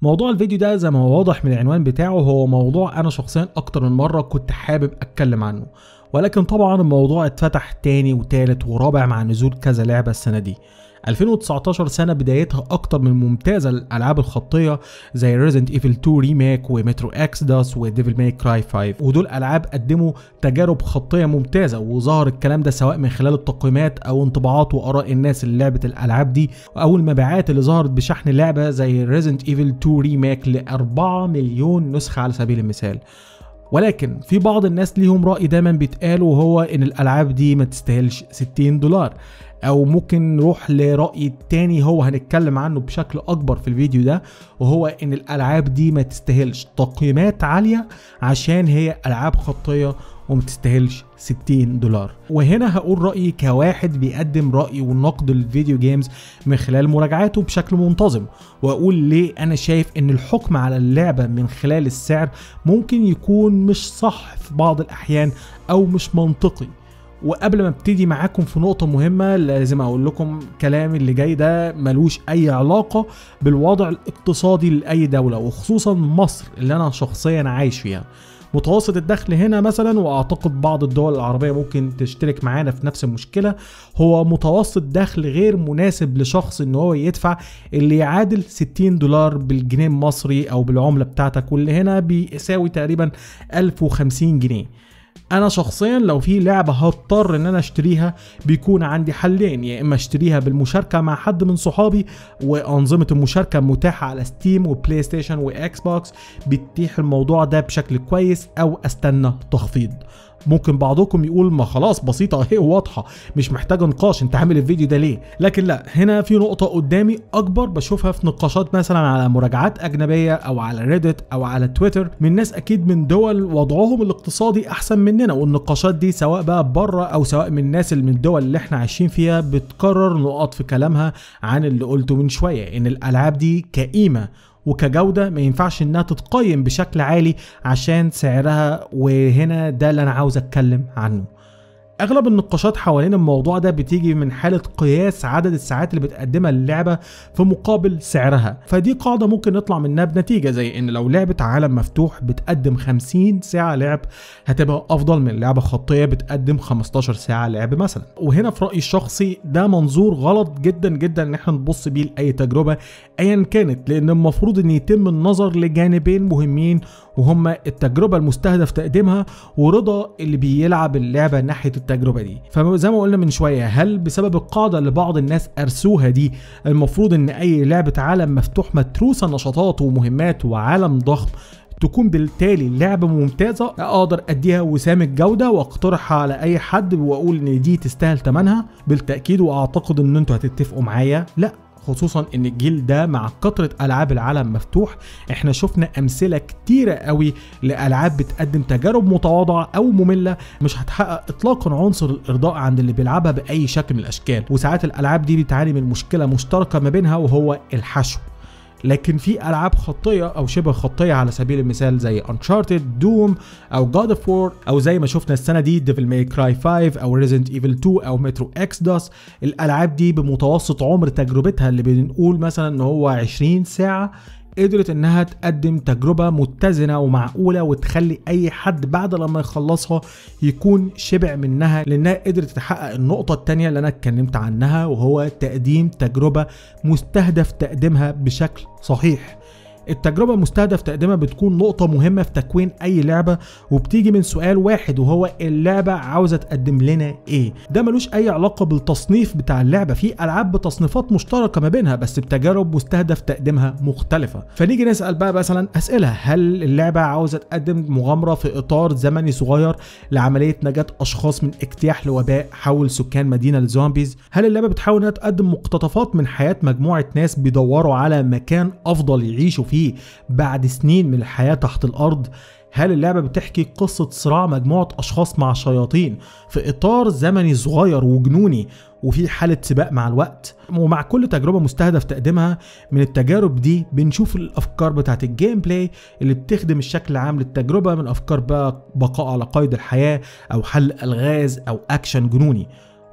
موضوع الفيديو ده زي ما هو واضح من العنوان بتاعه هو موضوع انا شخصيا اكتر من مره كنت حابب اتكلم عنه ولكن طبعا الموضوع اتفتح تاني وتالت ورابع مع نزول كذا لعبه السنه دي 2019 سنة بدايتها أكتر من ممتازة للألعاب الخطية زي ريزنت ايفل 2 ريميك ومترو اكسداس وديفل ماي كراي 5 ودول ألعاب قدموا تجارب خطية ممتازة وظهر الكلام ده سواء من خلال التقييمات أو انطباعات وآراء الناس اللي لعبت الألعاب دي أو المبيعات اللي ظهرت بشحن لعبة زي ريزنت ايفل 2 ريميك ل 4 مليون نسخة على سبيل المثال ولكن في بعض الناس ليهم رأي دايما بيتقال وهو ان الالعاب دي ما تستاهلش 60 دولار او ممكن نروح لرأي تاني هو هنتكلم عنه بشكل اكبر في الفيديو ده وهو ان الالعاب دي ما تستاهلش تقييمات عالية عشان هي العاب خطية وما تستاهلش 60 دولار وهنا هقول رأيي كواحد بيقدم رأي ونقد للفيديو جيمز من خلال مراجعاته بشكل منتظم واقول ليه انا شايف ان الحكم على اللعبة من خلال السعر ممكن يكون مش صح في بعض الاحيان او مش منطقي وقبل ما ابتدي معاكم في نقطة مهمة لازم اقول لكم كلامي اللي جاي ده ملوش اي علاقة بالوضع الاقتصادي لأي دولة وخصوصا مصر اللي انا شخصيا عايش فيها متوسط الدخل هنا مثلا واعتقد بعض الدول العربيه ممكن تشترك معانا في نفس المشكله هو متوسط دخل غير مناسب لشخص ان هو يدفع اللي يعادل 60 دولار بالجنيه المصري او بالعمله بتاعتك واللي هنا بيساوي تقريبا 1050 جنيه انا شخصيا لو في لعبه هضطر ان انا اشتريها بيكون عندي حلين يا اما اشتريها بالمشاركه مع حد من صحابي وانظمه المشاركه متاحه على ستيم وبلاي ستيشن واكس بوكس بتتيح الموضوع ده بشكل كويس او استنى تخفيض ممكن بعضكم يقول ما خلاص بسيطة اهي واضحة مش محتاجة نقاش انت عامل الفيديو ده ليه لكن لا هنا في نقطة قدامي اكبر بشوفها في نقاشات مثلا على مراجعات اجنبية او على ريدت او على تويتر من ناس اكيد من دول وضعهم الاقتصادي احسن مننا والنقاشات دي سواء بقى بره او سواء من الناس اللي من الدول اللي احنا عايشين فيها بتكرر نقاط في كلامها عن اللي قلته من شوية ان الالعاب دي كقيمة وكجودة ما ينفعش انها تتقيم بشكل عالي عشان سعرها وهنا ده اللي انا عاوز اتكلم عنه اغلب النقاشات حوالين الموضوع ده بتيجي من حاله قياس عدد الساعات اللي بتقدمها اللعبه في مقابل سعرها فدي قاعده ممكن نطلع منها بنتيجه زي ان لو لعبه عالم مفتوح بتقدم 50 ساعه لعب هتبقى افضل من لعبه خطيه بتقدم 15 ساعه لعب مثلا وهنا في رايي الشخصي ده منظور غلط جدا جدا ان احنا نبص بيه لاي تجربه ايا كانت لان المفروض ان يتم النظر لجانبين مهمين وهما التجربه المستهدف تقديمها ورضا اللي بيلعب اللعبه ناحيه التجربه دي فزي ما قلنا من شويه هل بسبب القاعده اللي بعض الناس ارسوها دي المفروض ان اي لعبه عالم مفتوح متروسه نشاطات ومهمات وعالم ضخم تكون بالتالي لعبة ممتازة اقدر اديها وسام الجودة واقترحها على اي حد واقول ان دي تستاهل ثمنها بالتأكيد واعتقد ان انتوا هتتفقوا معايا لا خصوصا ان الجيل ده مع كثره العاب العالم مفتوح احنا شفنا امثله كتيره قوي لالعاب بتقدم تجارب متواضعه او ممله مش هتحقق اطلاقا عنصر الارضاء عند اللي بيلعبها باي شكل من الاشكال وساعات الالعاب دي بتعاني من مشكله مشتركه ما بينها وهو الحشو لكن في العاب خطيه او شبه خطيه على سبيل المثال زي انشارتد دوم او جاد اوف وور او زي ما شفنا السنه دي ديفل ماي كراي 5 او ريزنت ايفل 2 او مترو اكسدوس الالعاب دي بمتوسط عمر تجربتها اللي بنقول مثلا ان هو 20 ساعه قدرت انها تقدم تجربة متزنة ومعقولة وتخلي اي حد بعد لما يخلصها يكون شبع منها لانها قدرت تحقق النقطة التانية اللي انا اتكلمت عنها وهو تقديم تجربة مستهدف تقديمها بشكل صحيح التجربة المستهدف تقديمها بتكون نقطة مهمة في تكوين أي لعبة وبتيجي من سؤال واحد وهو اللعبة عاوزة تقدم لنا إيه؟ ده ملوش أي علاقة بالتصنيف بتاع اللعبة في ألعاب بتصنيفات مشتركة ما بينها بس بتجارب مستهدف تقديمها مختلفة فنيجي نسأل بقى مثلا أسئلة هل اللعبة عاوزة تقدم مغامرة في إطار زمني صغير لعملية نجاة أشخاص من اجتياح لوباء حول سكان مدينة الزومبيز؟ هل اللعبة بتحاول إنها تقدم مقتطفات من حياة مجموعة ناس بيدوروا على مكان أفضل يعيشوا فيه فيه بعد سنين من الحياة تحت الأرض هل اللعبة بتحكي قصة صراع مجموعة أشخاص مع شياطين في إطار زمني صغير وجنوني وفي حالة سباق مع الوقت ومع كل تجربة مستهدف تقديمها من التجارب دي بنشوف الأفكار بتاعت الجيم بلاي اللي بتخدم الشكل العام للتجربة من أفكار بقى بقاء على قيد الحياة أو حل ألغاز أو أكشن جنوني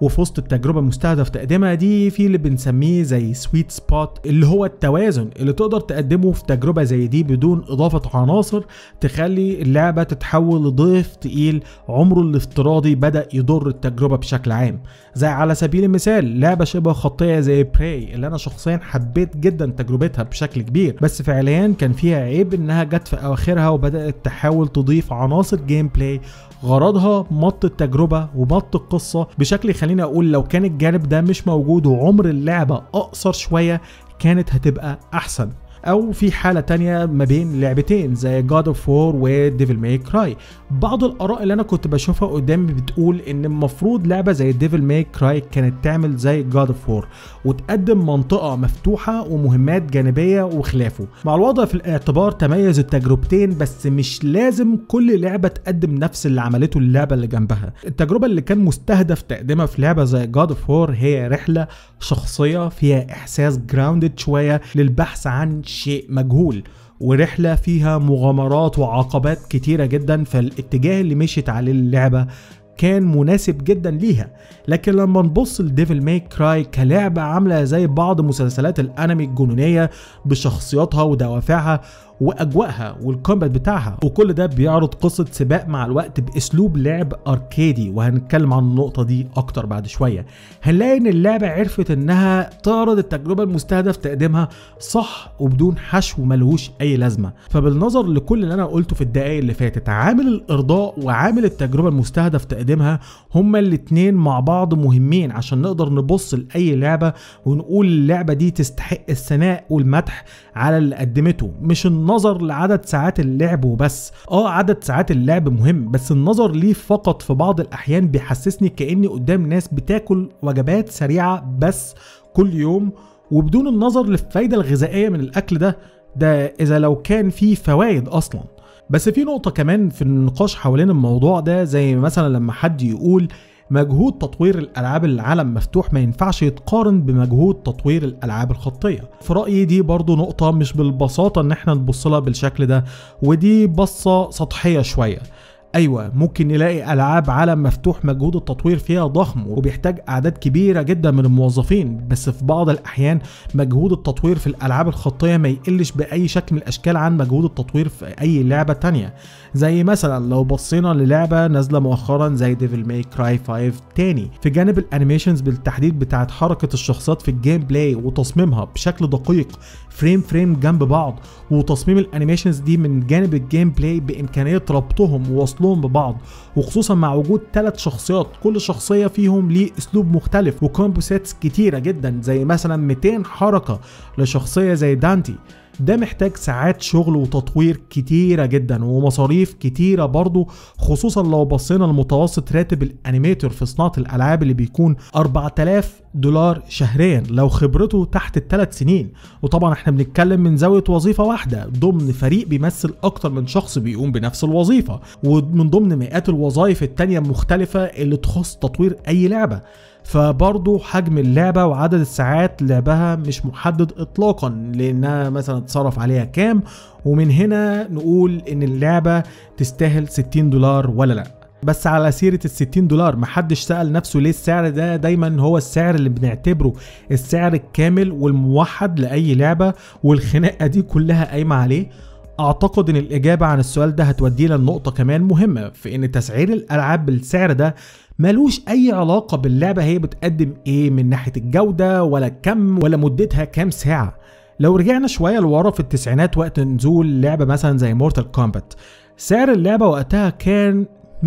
وفي وسط التجربة المستهدف تقديمها دي في اللي بنسميه زي سويت سبوت اللي هو التوازن اللي تقدر تقدمه في تجربة زي دي بدون إضافة عناصر تخلي اللعبة تتحول لضيف تقيل عمره الافتراضي بدأ يضر التجربة بشكل عام زي على سبيل المثال لعبة شبه خطية زي براي اللي أنا شخصيا حبيت جدا تجربتها بشكل كبير بس فعليا كان فيها عيب إنها جت في أواخرها وبدأت تحاول تضيف عناصر جيم بلاي غرضها مط التجربة ومط القصة بشكل يخليني أقول لو كان الجانب ده مش موجود وعمر اللعبة أقصر شوية كانت هتبقى أحسن او في حالة تانية ما بين لعبتين زي God of War و Devil May Cry بعض الاراء اللي انا كنت بشوفها قدامي بتقول ان المفروض لعبة زي Devil May Cry كانت تعمل زي God of War وتقدم منطقة مفتوحة ومهمات جانبية وخلافه مع الوضع في الاعتبار تميز التجربتين بس مش لازم كل لعبة تقدم نفس اللي عملته اللعبة اللي جنبها التجربة اللي كان مستهدف تقديمها في لعبة زي God of War هي رحلة شخصية فيها احساس جراوندد شوية للبحث عن شيء مجهول ورحلة فيها مغامرات وعقبات كتيرة جدا فالاتجاه اللي مشيت عليه اللعبة كان مناسب جدا ليها لكن لما نبص لديفل ماي كراي كلعبة عاملة زي بعض مسلسلات الانمي الجنونية بشخصياتها ودوافعها واجواءها والكومبات بتاعها وكل ده بيعرض قصه سباق مع الوقت باسلوب لعب اركيدي وهنتكلم عن النقطه دي اكتر بعد شويه هنلاقي ان اللعبه عرفت انها تعرض التجربه المستهدف تقديمها صح وبدون حشو ملهوش اي لازمه فبالنظر لكل اللي انا قلته في الدقائق اللي فاتت عامل الارضاء وعامل التجربه المستهدف تقديمها هما الاتنين مع بعض مهمين عشان نقدر نبص لاي لعبه ونقول اللعبه دي تستحق الثناء والمدح على اللي قدمته مش النظر لعدد ساعات اللعب وبس اه عدد ساعات اللعب مهم بس النظر ليه فقط في بعض الاحيان بيحسسني كاني قدام ناس بتاكل وجبات سريعه بس كل يوم وبدون النظر للفايده الغذائيه من الاكل ده ده اذا لو كان فيه فوائد اصلا بس في نقطة كمان في النقاش حوالين الموضوع ده زي مثلا لما حد يقول مجهود تطوير الالعاب العالم مفتوح ما ينفعش يتقارن بمجهود تطوير الالعاب الخطيه في رايي دي برضو نقطه مش بالبساطه ان احنا نبص لها بالشكل ده ودي بصه سطحيه شويه ايوه ممكن نلاقي العاب عالم مفتوح مجهود التطوير فيها ضخم وبيحتاج اعداد كبيره جدا من الموظفين بس في بعض الاحيان مجهود التطوير في الالعاب الخطيه ما يقلش باي شكل من الاشكال عن مجهود التطوير في اي لعبه تانية زي مثلا لو بصينا للعبه نازله مؤخرا زي ديفل ماي كراي 5 تاني في جانب الانيميشنز بالتحديد بتاعت حركه الشخصيات في الجيم بلاي وتصميمها بشكل دقيق فريم فريم جنب بعض وتصميم الانيميشنز دي من جانب الجيم بلاي بامكانيه ربطهم ووصلهم ببعض وخصوصا مع وجود ثلاث شخصيات كل شخصيه فيهم ليه اسلوب مختلف وكومبوسيتس كتيره جدا زي مثلا 200 حركه لشخصيه زي دانتي ده محتاج ساعات شغل وتطوير كتيرة جدا ومصاريف كتيرة برضو خصوصا لو بصينا لمتوسط راتب الانيميتور في صناعة الالعاب اللي بيكون 4000 دولار شهريا لو خبرته تحت الثلاث سنين وطبعا احنا بنتكلم من زاوية وظيفة واحدة ضمن فريق بيمثل اكتر من شخص بيقوم بنفس الوظيفة ومن ضمن مئات الوظائف التانية المختلفة اللي تخص تطوير اي لعبة فبرضه حجم اللعبة وعدد الساعات لعبها مش محدد اطلاقا لانها مثلا اتصرف عليها كام ومن هنا نقول ان اللعبة تستاهل 60 دولار ولا لا بس على سيرة ال 60 دولار محدش سأل نفسه ليه السعر ده دايما هو السعر اللي بنعتبره السعر الكامل والموحد لأي لعبة والخناقة دي كلها قايمة عليه اعتقد ان الاجابة عن السؤال ده هتودينا لنقطة كمان مهمة في ان تسعير الالعاب بالسعر ده ملوش اي علاقة باللعبة هي بتقدم ايه من ناحية الجودة ولا كم ولا مدتها كام ساعة لو رجعنا شوية لورا في التسعينات وقت نزول لعبة مثلا زي مورتال كومبات سعر اللعبة وقتها كان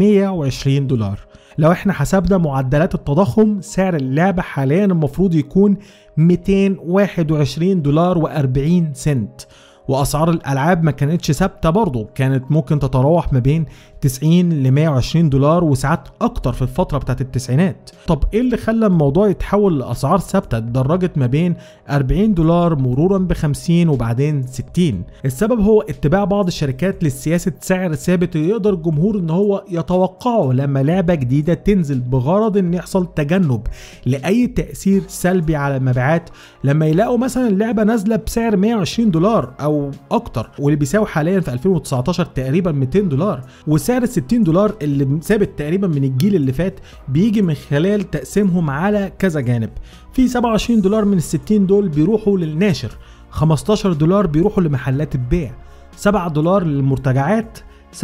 120 دولار لو احنا حسبنا معدلات التضخم سعر اللعبة حاليا المفروض يكون 221 دولار و40 سنت واسعار الالعاب ما كانتش ثابته برضه كانت ممكن تتراوح ما بين 90 ل 120 دولار وساعات اكتر في الفتره بتاعت التسعينات طب ايه اللي خلى الموضوع يتحول لاسعار ثابته اتدرجت ما بين 40 دولار مرورا ب 50 وبعدين 60 السبب هو اتباع بعض الشركات لسياسه سعر ثابت يقدر الجمهور ان هو يتوقعه لما لعبه جديده تنزل بغرض ان يحصل تجنب لاي تاثير سلبي على المبيعات لما يلاقوا مثلا اللعبه نازله بسعر 120 دولار او او اكتر واللي بيساوي حاليا في 2019 تقريبا 200 دولار وسعر ال 60 دولار اللي ثابت تقريبا من الجيل اللي فات بيجي من خلال تقسيمهم على كذا جانب في 27 دولار من ال 60 دول بيروحوا للناشر 15 دولار بيروحوا لمحلات البيع 7 دولار للمرتجعات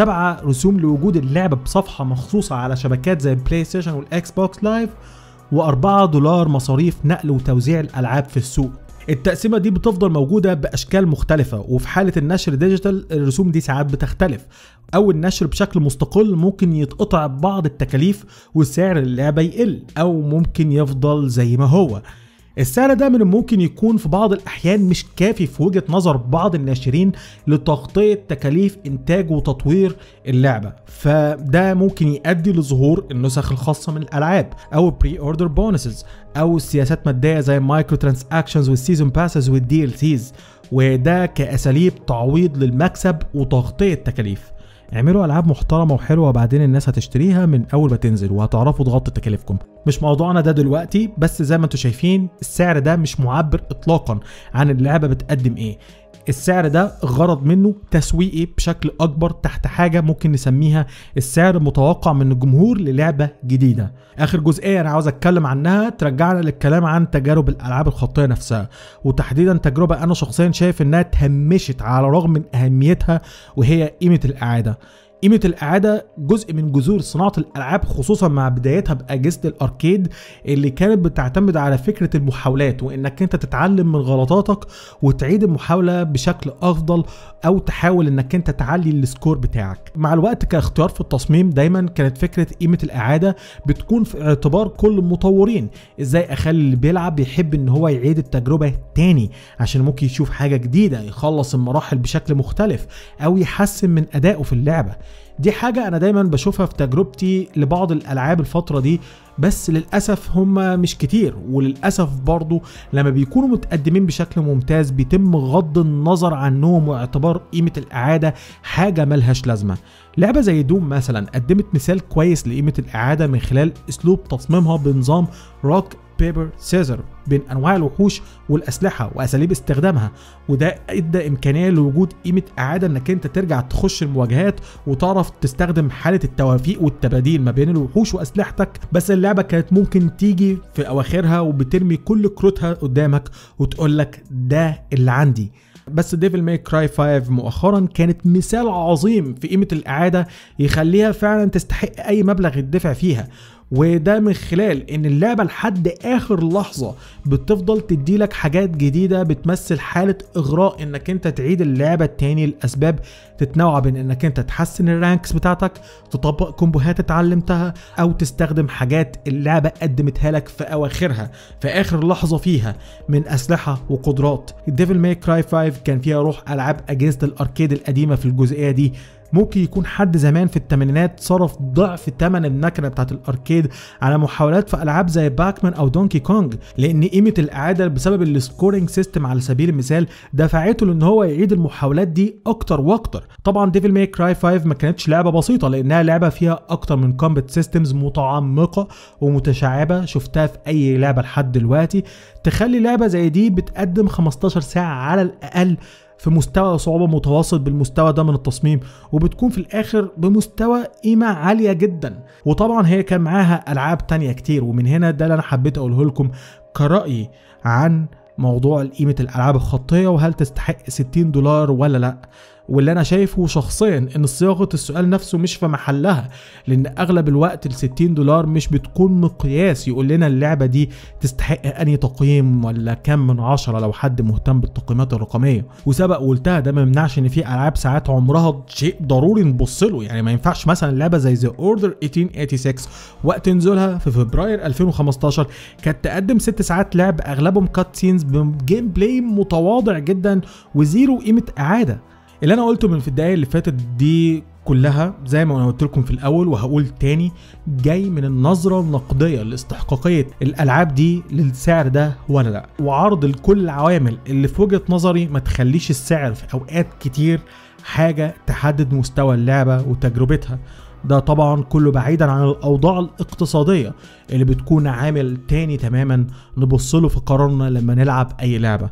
7 رسوم لوجود اللعبة بصفحة مخصوصة على شبكات زي البلاي ستيشن والاكس بوكس لايف و4 دولار مصاريف نقل وتوزيع الالعاب في السوق التقسيمة دي بتفضل موجودة بأشكال مختلفة وفي حالة النشر ديجيتال الرسوم دي ساعات بتختلف أو النشر بشكل مستقل ممكن يتقطع بعض التكاليف وسعر اللعبة يقل أو ممكن يفضل زي ما هو السعر ده من الممكن يكون في بعض الأحيان مش كافي في وجهة نظر بعض الناشرين لتغطية تكاليف إنتاج وتطوير اللعبة فده ممكن يؤدي لظهور النسخ الخاصة من الألعاب أو بري اوردر بونسز أو السياسات مادية زي مايكرو ترانزاكشنز والسيزون باسز والدي ال سيز وده كأساليب تعويض للمكسب وتغطية تكاليف اعملوا العاب محترمه وحلوه وبعدين الناس هتشتريها من اول ما تنزل وهتعرفوا تغطوا تكاليفكم مش موضوعنا ده دلوقتي بس زي ما انتم شايفين السعر ده مش معبر اطلاقا عن اللعبه بتقدم ايه السعر ده غرض منه تسويقي بشكل اكبر تحت حاجه ممكن نسميها السعر المتوقع من الجمهور للعبه جديده اخر جزئيه انا عاوز اتكلم عنها ترجعنا للكلام عن تجارب الالعاب الخطيه نفسها وتحديدا تجربه انا شخصيا شايف انها تهمشت على الرغم من اهميتها وهي قيمه الاعاده قيمة الإعادة جزء من جذور صناعة الألعاب خصوصا مع بدايتها بأجهزة الأركيد اللي كانت بتعتمد على فكرة المحاولات وإنك أنت تتعلم من غلطاتك وتعيد المحاولة بشكل أفضل أو تحاول إنك أنت تعلي السكور بتاعك. مع الوقت كاختيار في التصميم دايما كانت فكرة قيمة الإعادة بتكون في اعتبار كل المطورين إزاي أخلي اللي بيلعب يحب إن هو يعيد التجربة تاني عشان ممكن يشوف حاجة جديدة يخلص المراحل بشكل مختلف أو يحسن من أدائه في اللعبة. دي حاجة أنا دايما بشوفها في تجربتي لبعض الألعاب الفترة دي بس للأسف هم مش كتير وللأسف برضو لما بيكونوا متقدمين بشكل ممتاز بيتم غض النظر عنهم واعتبار قيمة الإعادة حاجة ملهاش لازمة لعبة زي دوم مثلا قدمت مثال كويس لقيمة الإعادة من خلال أسلوب تصميمها بنظام روك بيبر سيزر بين انواع الوحوش والاسلحه واساليب استخدامها وده ادى امكانيه لوجود قيمه اعاده انك انت ترجع تخش المواجهات وتعرف تستخدم حاله التوافيق والتباديل ما بين الوحوش واسلحتك بس اللعبه كانت ممكن تيجي في اواخرها وبترمي كل كروتها قدامك وتقول لك ده اللي عندي بس ديفل ماي كراي 5 مؤخرا كانت مثال عظيم في قيمه الاعاده يخليها فعلا تستحق اي مبلغ يدفع فيها وده من خلال ان اللعبه لحد اخر لحظه بتفضل تديلك حاجات جديده بتمثل حاله اغراء انك انت تعيد اللعبه تاني لاسباب تتنوع بين انك انت تحسن الرانكس بتاعتك تطبق كومبوهات اتعلمتها او تستخدم حاجات اللعبه قدمتها لك في اواخرها في اخر لحظه فيها من اسلحه وقدرات ديفل ماي كراي 5 كان فيها روح العاب اجهزه الاركيد القديمه في الجزئيه دي ممكن يكون حد زمان في الثمانينات صرف ضعف ثمن النكنه بتاعت الاركيد على محاولات في العاب زي باكمان او دونكي كونج لان قيمه الاعاده بسبب السكورينج سيستم على سبيل المثال دفعته لان هو يعيد المحاولات دي اكتر واكتر طبعا ديفل ماي كراي 5 ما كانتش لعبه بسيطه لانها لعبه فيها اكتر من كومبات سيستمز متعمقه ومتشعبه شفتها في اي لعبه لحد دلوقتي تخلي لعبه زي دي بتقدم 15 ساعه على الاقل في مستوى صعوبة متواصل بالمستوى ده من التصميم وبتكون في الآخر بمستوى قيمة عالية جدا وطبعا هي كان معاها ألعاب تانية كتير ومن هنا ده اللي أنا حبيت أقوله لكم كرأيي عن موضوع قيمة الألعاب الخطية وهل تستحق 60 دولار ولا لأ واللي انا شايفه شخصيا ان صياغه السؤال نفسه مش في محلها لان اغلب الوقت ال 60 دولار مش بتكون مقياس يقول لنا اللعبه دي تستحق انهي تقييم ولا كام من عشرة لو حد مهتم بالتقييمات الرقميه وسبق وقلتها ده ما يمنعش ان في العاب ساعات عمرها شيء ضروري نبص له يعني ما ينفعش مثلا لعبه زي ذا اوردر 1886 وقت نزولها في فبراير 2015 كانت تقدم ست ساعات لعب اغلبهم كات سينز بجيم بلاي متواضع جدا وزيرو قيمه اعاده اللي انا قلته من في الدقايق اللي فاتت دي كلها زي ما انا قلت لكم في الاول وهقول تاني جاي من النظره النقديه لاستحقاقيه الالعاب دي للسعر ده ولا لا وعرض لكل العوامل اللي في وجهه نظري ما تخليش السعر في اوقات كتير حاجه تحدد مستوى اللعبه وتجربتها ده طبعا كله بعيدا عن الاوضاع الاقتصاديه اللي بتكون عامل تاني تماما نبص له في قرارنا لما نلعب اي لعبه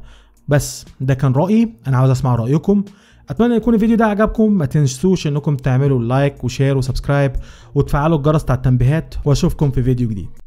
بس ده كان رايي انا عاوز اسمع رايكم اتمنى يكون الفيديو ده عجبكم ما تنسوش انكم تعملوا لايك وشير وسبسكرايب وتفعلوا الجرس بتاع التنبيهات واشوفكم في فيديو جديد